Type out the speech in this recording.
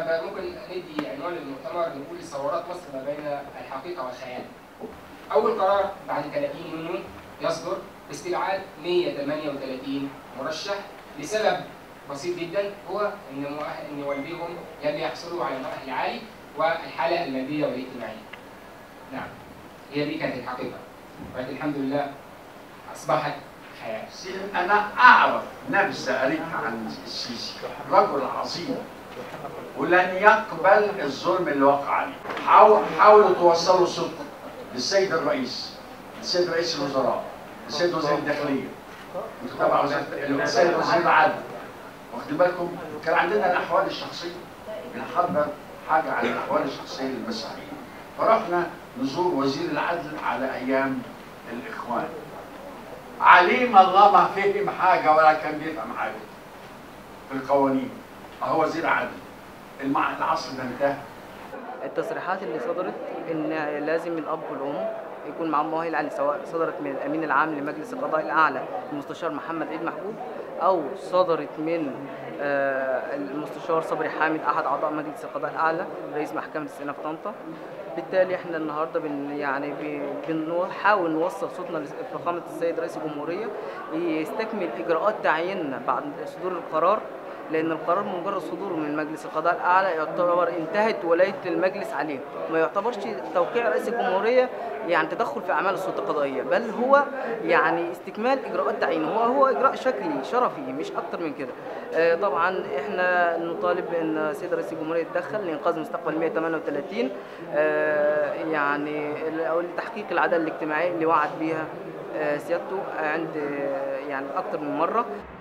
فممكن ندي عنوان للمؤتمر نقول ثورات مصر ما بين الحقيقه والخيال. اول قرار بعد 30 يونيو يصدر باستبعاد 138 مرشح لسبب بسيط جدا هو ان مؤهل ان والديهم لم يحصلوا على مؤهل عالي والحاله الماديه والاجتماعيه. نعم هي دي كانت الحقيقه ولكن الحمد لله اصبحت خيال. انا اعرف نبذه قريتها عن السيسي رجل عظيم ولن يقبل الظلم اللي وقع عليه حاول حاولوا توصلوا صوتكم للسيد الرئيس للسيد رئيس الوزراء للسيد وزير الداخليه طبعا السيد وزير العدل واخدين بالكم كان عندنا الاحوال الشخصيه بنحضر حاجه عن الاحوال الشخصيه للمسيحيين فرحنا نزور وزير العدل على ايام الاخوان عليم الله ما فهم حاجه ولا كان بيفهم حاجه في القوانين هو وزير عدل المع... العصر ده انتهى التصريحات اللي صدرت ان لازم الاب والام يكون معاهم مؤهل عالي سواء صدرت من الامين العام لمجلس القضاء الاعلى المستشار محمد عيد محبوب او صدرت من آه، المستشار صبري حامد احد اعضاء مجلس القضاء الاعلى رئيس محكمه السنه في طنطا بالتالي احنا النهارده بن يعني ب- بنحاول نوصل صوتنا لفخامه السيد رئيس الجمهوريه يستكمل اجراءات تعييننا بعد صدور القرار لان القرار مجرد صدوره من مجلس القضاء الاعلى يعتبر انتهت ولايه المجلس عليه ما يعتبرش توقيع رئيس الجمهوريه يعني تدخل في اعمال السلطه القضائيه بل هو يعني استكمال اجراءات تعيينه هو هو اجراء شكلي شرفي مش اكتر من كده آه، طبعا احنا نطالب بان السيد رئيس الجمهوريه يتدخل لانقاذ مستقبل 138 آه، يعني ال- او لتحقيق العداله الاجتماعيه اللي وعد بيها آه، سيادته عند آه، يعني اكتر من مره